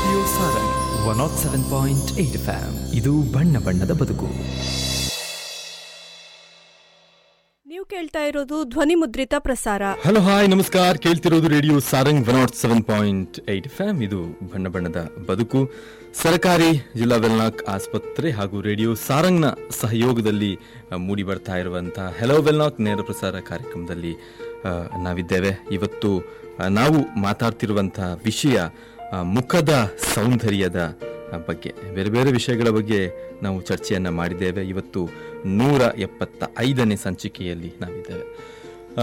Radio Sarang one nought seven point eight FM ಇದು ಬಣ್ಣ ಬಣ್ಣದ ಬದುಕು ನೀವು ಕೇಳ್ತಾ ಇರೋದು ಧ್ವನಿ ಮುದ್ರಿತ ಪ್ರಸಾರ ಹಲೋ ಹಾಯ್ ನಮಸ್ಕಾರ ಕೇಳ್ತಿರೋದು radio Sarang one nought seven point eight FM ಇದು ಬಣ್ಣ ಬಣ್ಣದ ಬದುಕು ಸರ್ಕಾರಿ ಜಿಲ್ಲಾ ವೆಲ್ನಾಕ್ ಆಸ್ಪತ್ರೆ ಹಾಗೂ ರೇಡಿಯೋ ಸಾರಂಗ್ನ ಸಹಯೋಗದಲ್ಲಿ ಆ, ಮೂಡಿ ಬರ್ತಾ ಇರುವಂತಹ ಹೆಲೋ ವೆಲ್ನಾಕ್ ನೇರ ಪ್ರಸಾರ ಕಾರ್ಯಕ್ರಮದಲ್ಲಿ ಆ, ನಾವಿದ್ದೇವೆ ಇವತ್ತು ಆ, ನಾವು ಮಾತಾಡ್ತಿರುವಂತಹ ವಿಷಯ ಆ, ಮುಖದ ಸೌಂದರ್ಯದ ಬಗ್ಗೆ ಬೇರೆ ಬೇರೆ ವಿಷಯಗಳ ಬಗ್ಗೆ ನಾವು ಚರ್ಚೆಯನ್ನು ಮಾಡಿದ್ದೇವೆ ಇವತ್ತು ನೂರ ಎಪ್ಪತ್ತ ಐದನೇ ಸಂಚಿಕೆಯಲ್ಲಿ ನಾವಿದ್ದೇವೆ ಆ,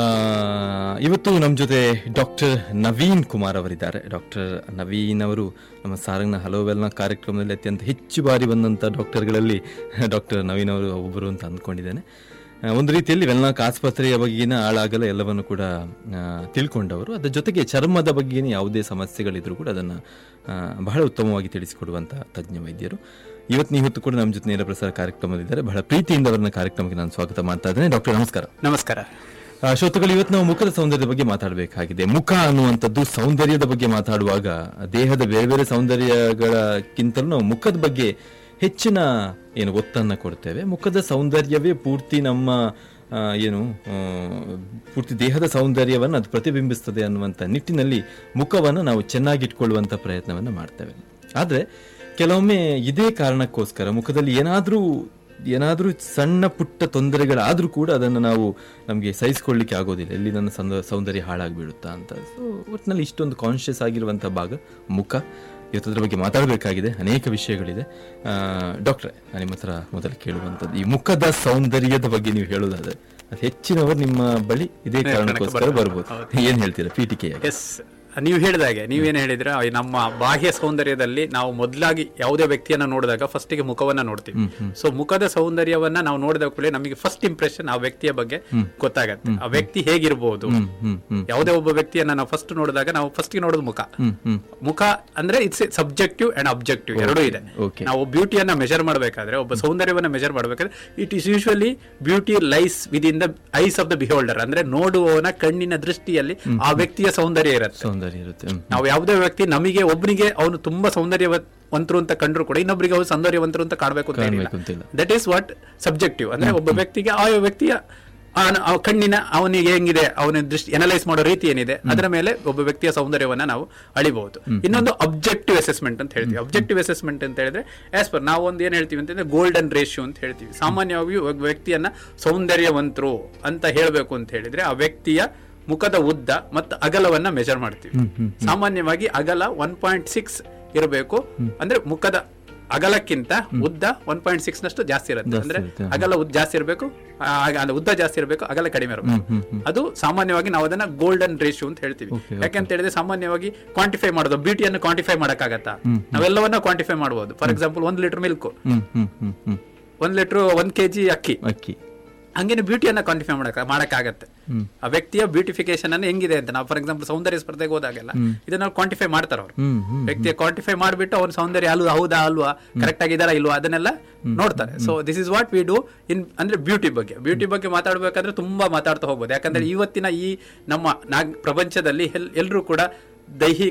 ಇವತ್ತು ನಮ್ಮ ಜೊತೆ ಡಾಕ್ಟರ್ ನವೀನ್ ಕುಮಾರ್ ಅವರಿದ್ದಾರೆ ಡಾಕ್ಟರ್ ನವೀನ್ ಅವರು ನಮ್ಮ ಸಾರಂಗ್ನ ಹಲವೆಲ್ಲ ಕಾರ್ಯಕ್ರಮದಲ್ಲಿ ಅತ್ಯಂತ ಹೆಚ್ಚು ಬಾರಿ ಬಂದಂಥ ಡಾಕ್ಟರ್ಗಳಲ್ಲಿ ಡಾಕ್ಟರ್ ನವೀನ್ ಅವರು ಒಬ್ಬರು ಅಂತ ಅಂದ್ಕೊಂಡಿದ್ದೇನೆ ಆ, ಒಂದು ರೀತಿಯಲ್ಲಿ ವೆಲ್ನಾಕ್ ಆಸ್ಪತ್ರೆಯ ಬಗೆಗಿನ ಆಳಾಗಲ ಎಲ್ಲವನ್ನು ಕೂಡ ಆ, ತಿಳ್ಕೊಂಡವರು ಅದರ ಜೊತೆಗೆ ಚರ್ಮದ ಬಗ್ಗೆನೇ ಯಾವುದೇ ಸಮಸ್ಯೆಗಳಿದ್ರೂ ಕೂಡ ಅದನ್ನು ಬಹಳ ಉತ್ತಮವಾಗಿ ತಿಳಿಸಿಕೊಡುವಂಥ ತಜ್ಞ ವೈದ್ಯರು ಇವತ್ತು ನೀವು ಹೊತ್ತು ಕೂಡ ನಮ್ಮ ಜೊತೆ ನೇರ ಪ್ರಸಾರ ಕಾರ್ಯಕ್ರಮದಲ್ಲಿದ್ದಾರೆ ಬಹಳ ಪ್ರೀತಿಯಿಂದ ಅವರನ್ನ ಕಾರ್ಯಕ್ರಮಕ್ಕೆ ನಾನು ಸ್ವಾಗತ ಮಾಡ್ತಾ ಇದ್ದೇನೆ ಡಾಕ್ಟರ್ ನಮಸ್ಕಾರ ನಮಸ್ಕಾರ ಆ, ಶ್ರೋತೃಗಳು ಇವತ್ತು ನಾವು ಮುಖದ ಸೌಂದರ್ಯದ ಬಗ್ಗೆ ಮಾತಾಡಬೇಕಾಗಿದೆ ಮುಖ ಅನ್ನುವಂಥದ್ದು ಸೌಂದರ್ಯದ ಬಗ್ಗೆ ಮಾತಾಡುವಾಗ ದೇಹದ ಬೇರೆ ಬೇರೆ ಸೌಂದರ್ಯಗಳಕ್ಕಿಂತಲೂ ನಾವು ಮುಖದ ಬಗ್ಗೆ ಹೆಚ್ಚಿನ ಏನು ಒತ್ತನ್ನ ಕೊಡ್ತೇವೆ ಮುಖದ ಸೌಂದರ್ಯವೇ ಪೂರ್ತಿ ನಮ್ಮ ಆ, ಏನು ಆ, ಪೂರ್ತಿ ದೇಹದ ಸೌಂದರ್ಯವನ್ನು ಅದು ಪ್ರತಿಬಿಂಬಿಸ್ತದೆ ಅನ್ನುವಂಥ ನಿಟ್ಟಿನಲ್ಲಿ ಮುಖವನ್ನು ನಾವು ಚೆನ್ನಾಗಿಟ್ಕೊಳ್ಳುವಂಥ ಪ್ರಯತ್ನವನ್ನು ಮಾಡ್ತೇವೆ ಆದರೆ ಕೆಲವೊಮ್ಮೆ ಇದೇ ಕಾರಣಕ್ಕೋಸ್ಕರ ಮುಖದಲ್ಲಿ ಏನಾದರೂ ಏನಾದರೂ ಸಣ್ಣ ಪುಟ್ಟ ತೊಂದರೆಗಳಾದರೂ ಕೂಡ ಅದನ್ನು ನಾವು ನಮಗೆ ಸಹಿಸ್ಕೊಳ್ಳಿಕ್ಕೆ ಆಗೋದಿಲ್ಲ ಎಲ್ಲಿ ನನ್ನ ಸಂದ ಸೌಂದರ್ಯ ಹಾಳಾಗಿಬಿಡುತ್ತಾ ಅಂತ ಸೊ ಒಟ್ಟಿನಲ್ಲಿ ಇಷ್ಟೊಂದು ಕಾನ್ಷಿಯಸ್ ಆಗಿರುವಂಥ ಭಾಗ ಮುಖ ಇವತ್ತು ಅದ್ರ ಬಗ್ಗೆ ಮಾತಾಡಬೇಕಾಗಿದೆ ಅನೇಕ ವಿಷಯಗಳಿದೆ ಆ, ಡಾಕ್ಟ್ರೆ ನಾನು ನಿಮ್ಮ ಹತ್ರ ಮೊದಲು ಕೇಳುವಂಥದ್ದು ಈ ಮುಖದ ಸೌಂದರ್ಯದ ಬಗ್ಗೆ ನೀವು ಹೇಳೋದಾದ್ರೆ ಅದು ಹೆಚ್ಚಿನವರು ನಿಮ್ಮ ಬಳಿ ಇದೇ ಕಾರಣಕ್ಕೋಸ್ಕರ ಬರ್ಬೋದು ಏನ್ ಹೇಳ್ತೀರಾ ಪೀಠಿಕೆಯಾಗಿ ಎಸ್ ನೀವು ಹೇಳಿದಾಗೆ ನೀವೇನು ಹೇಳಿದ್ರೆ ಆ ನಮ್ಮ ಬಾಹ್ಯ ಸೌಂದರ್ಯದಲ್ಲಿ ನಾವು ಮೊದಲಾಗಿ ಯಾವುದೇ ವ್ಯಕ್ತಿಯನ್ನ ನೋಡಿದಾಗ ಫಸ್ಟಿಗೆ ಮುಖವನ್ನ ನೋಡ್ತೀವಿ ಸೊ ಮುಖದ ಸೌಂದರ್ಯವನ್ನ ನಾವು ನೋಡಿದ ಕೂಡಲೇ ನಮಗೆ ಫಸ್ಟ್ ಇಂಪ್ರೆಷನ್ ಆ ವ್ಯಕ್ತಿಯ ಬಗ್ಗೆ ಗೊತ್ತಾಗತ್ತೆ ಆ ವ್ಯಕ್ತಿ ಹೇಗಿರ್ಬೋದು ಹ್ಮ್ ಹ್ಮ್ ಯಾವುದೇ ಒಬ್ಬ ವ್ಯಕ್ತಿಯನ್ನ ನಾವು ಫಸ್ಟ್ ನೋಡಿದಾಗ ನಾವು ಫಸ್ಟ್ ನೋಡೋದು ಮುಖ ಹ್ಮ್ ಹ್ಮ್ ಮುಖ ಅಂದ್ರೆ ಇಟ್ಸ್ ಸಬ್ಜೆಕ್ಟಿವ್ ಅಂಡ್ ಅಬ್ಜೆಕ್ಟಿವ್ ಎರಡೂ ಇದೆ okay. ನಾವು ಬ್ಯೂಟಿಯನ್ನ ಮೆಜರ್ ಮಾಡಬೇಕಾದ್ರೆ ಒಬ್ಬ ಸೌಂದರ್ಯವನ್ನ ಮೆಜರ್ ಮಾಡಬೇಕಾದ್ರೆ it is usually beauty lies within the eyes of the beholder ಅಂದ್ರೆ ನೋಡುವವನ ಕಣ್ಣಿನ ದೃಷ್ಟಿಯಲ್ಲಿ ಆ ವ್ಯಕ್ತಿಯ ಸೌಂದರ್ಯ ಇರುತ್ತೆ ಸೌಂದರ್ಯ ಇರುತ್ತೆ ಹ್ಮ್ ನಾವು ಯಾವುದೇ ವ್ಯಕ್ತಿ ನಮಗೆ ಒಬ್ಬನಿಗೆ ಅವನು ತುಂಬಾ ಸೌಂದರ್ಯವಂತರು ಅಂತ ಕಂಡ್ರು ಕೂಡ ಇನ್ನೊಬ್ಬರಿಗೆ ಅವ್ರು ಸೌಂದರ್ಯವಂತರು ಅಂತ ಕಾಣಬೇಕು ಅಂತ ಕಾಣ್ಬೇಕು ಅಂತಿಲ್ಲ. ದಟ್ ಈಸ್ ವಾಟ್ ಸಬ್ಜೆಕ್ಟಿವ್ ಅಂದ್ರೆ ಒಬ್ಬ ವ್ಯಕ್ತಿಗೆ ಆ ವ್ಯಕ್ತಿಯ ಆ- ಆ ಕಣ್ಣಿನ ಅವನಿಗೆ ಹೆಂಗಿದೆ ಅವನ ದೃಷ್ಟಿ ಎನಲೈಸ್ ಮಾಡೋ ರೀತಿ ಏನಿದೆ ಅದರ ಮೇಲೆ ಒಬ್ಬ ವ್ಯಕ್ತಿಯ ಸೌಂದರ್ಯವನ್ನ ನಾವು ಅಳಿಬಹುದು ಇನ್ನೊಂದು ಅಬ್ಜೆಕ್ಟಿವ್ ಅಸೆಸ್ಮೆಂಟ್ ಅಂತ ಹೇಳ್ತೀವಿ ಅಬ್ಜೆಕ್ಟಿವ್ ಅಸೆಸ್ಮೆಂಟ್ ಅಂತ ಹೇಳಿದ್ರೆ ಆಸ್ ಪರ್ ನಾವು ಒಂದು ಏನ್ ಹೇಳ್ತೀವಿ ಅಂತಂದ್ರೆ ಗೋಲ್ಡನ್ ರೇಷಿಯೋ ಅಂತ ಹೇಳ್ತೀವಿ ಸಾಮಾನ್ಯವಾಗಿ ಒಬ್ಬ ವ್ಯಕ್ತಿಯನ್ನ ಸೌಂದರ್ಯವಂತರು ಅಂತ ಹೇಳಬೇಕು ಅಂತ ಹೇಳಿದ್ರೆ ಆ ವ್ಯಕ್ತಿಯ ಮುಖದ ಉದ್ದ ಮತ್ತು ಅಗಲವನ್ನ ಮೆಜರ್ ಮಾಡ್ತೀವಿ ಸಾಮಾನ್ಯವಾಗಿ ಅಗಲ ಒನ್ ಪಾಯಿಂಟ್ ಸಿಕ್ಸ್ ಇರಬೇಕು ಅಂದ್ರೆ ಮುಖದ ಅಗಲಕ್ಕಿಂತ ಉದ್ದ ಒನ್ ಪಾಯಿಂಟ್ ಸಿಕ್ಸ್ ನಷ್ಟು ಜಾಸ್ತಿ ಇರುತ್ತೆ ಜಾಸ್ತಿ ಅಂದ್ರೆ ಇರುತ್ತೆ, ಅಗಲ ಉದ್ದ ಜಾಸ್ತಿ ಇರಬೇಕು ಉದ್ದ ಜಾಸ್ತಿ ಇರಬೇಕು ಅಗಲ ಕಡಿಮೆ ಇರಬೇಕು ಅದು ಸಾಮಾನ್ಯವಾಗಿ ನಾವು ಅದನ್ನ ಗೋಲ್ಡನ್ ರೇಷಿಯೋ ಅಂತ ಹೇಳ್ತೀವಿ Okay, ಯಾಕಂತ ಹೇಳಿದ್ರೆ ಸಾಮಾನ್ಯವಾಗಿ ಕ್ವಾಂಟಿಫೈ ಮಾಡೋದು ಬ್ಯೂಟಿಯನ್ನು ಕ್ವಾಂಟಿಫೈ ಮಾಡಕ್ಕಾಗತ್ತಾ ನಾವೆಲ್ಲವನ್ನ ಕ್ವಾಂಟಿಫೈ ಮಾಡಬಹುದು ಫಾರ್ ಎಕ್ಸಾಂಪಲ್ ಒಂದ್ litre milk hmm hmm hmm hmm ಒಂದ್ ಲೀಟರ್ ಒಂದ್ ಕೆಜಿ ಅಕ್ಕಿ ಅಕ್ಕಿ ಹಂಗೇನೆ ಬ್ಯೂಟಿಯನ್ನ ಕ್ವಾಂಟಿಫೈ ಮಾಡಕ್ ಮಾಡಕ್ಕಾಗತ್ತೆ ಆ ವ್ಯಕ್ತಿಯ ಬ್ಯೂಟಿಫಿಕೇಶನ್ ಅನ್ನು ಹೆಂಗಿದೆ ಅಂತ ನಾವು ಫಾರ್ ಎಕ್ಸಾಂಪಲ್ ಸೌಂದರ್ಯ ಸ್ಪರ್ಧೆಗೆ ಹೋದಾಗೆಲ್ಲ ಇದನ್ನ ಕ್ವಾಂಟಿಫೈ ಮಾಡ್ತಾರ ಅವ್ರು ಹ್ಮ್ ಹ್ಮ್ ವ್ಯಕ್ತಿಯ ಕ್ವಾಂಟಿಫೈ ಮಾಡಿಬಿಟ್ಟು ಅವ್ನ ಸೌಂದರ್ಯ ಅಲ್ವಾ ಹೌದಾ ಅಲ್ವಾ ಕರೆಕ್ಟ್ ಆಗಿದಾರಾ ಇಲ್ವಾ ಅದನ್ನೆಲ್ಲ ನೋಡ್ತಾರೆ so this is what we do in ಅಂದ್ರೆ ಬ್ಯೂಟಿ ಬಗ್ಗೆ ಬ್ಯೂಟಿ ಬಗ್ಗೆ ಮಾತಾಡ್ಬೇಕಾದ್ರೆ ತುಂಬಾ ಮಾತಾಡ್ತಾ ಹೋಗ್ಬೋದು ಯಾಕಂದ್ರೆ ಇವತ್ತಿನ ಈ ನಮ್ಮ ನಾಗ್ ಪ್ರಪಂಚದಲ್ಲಿ ಎಲ್ಲರೂ ಕೂಡ ದೈಹಿಕ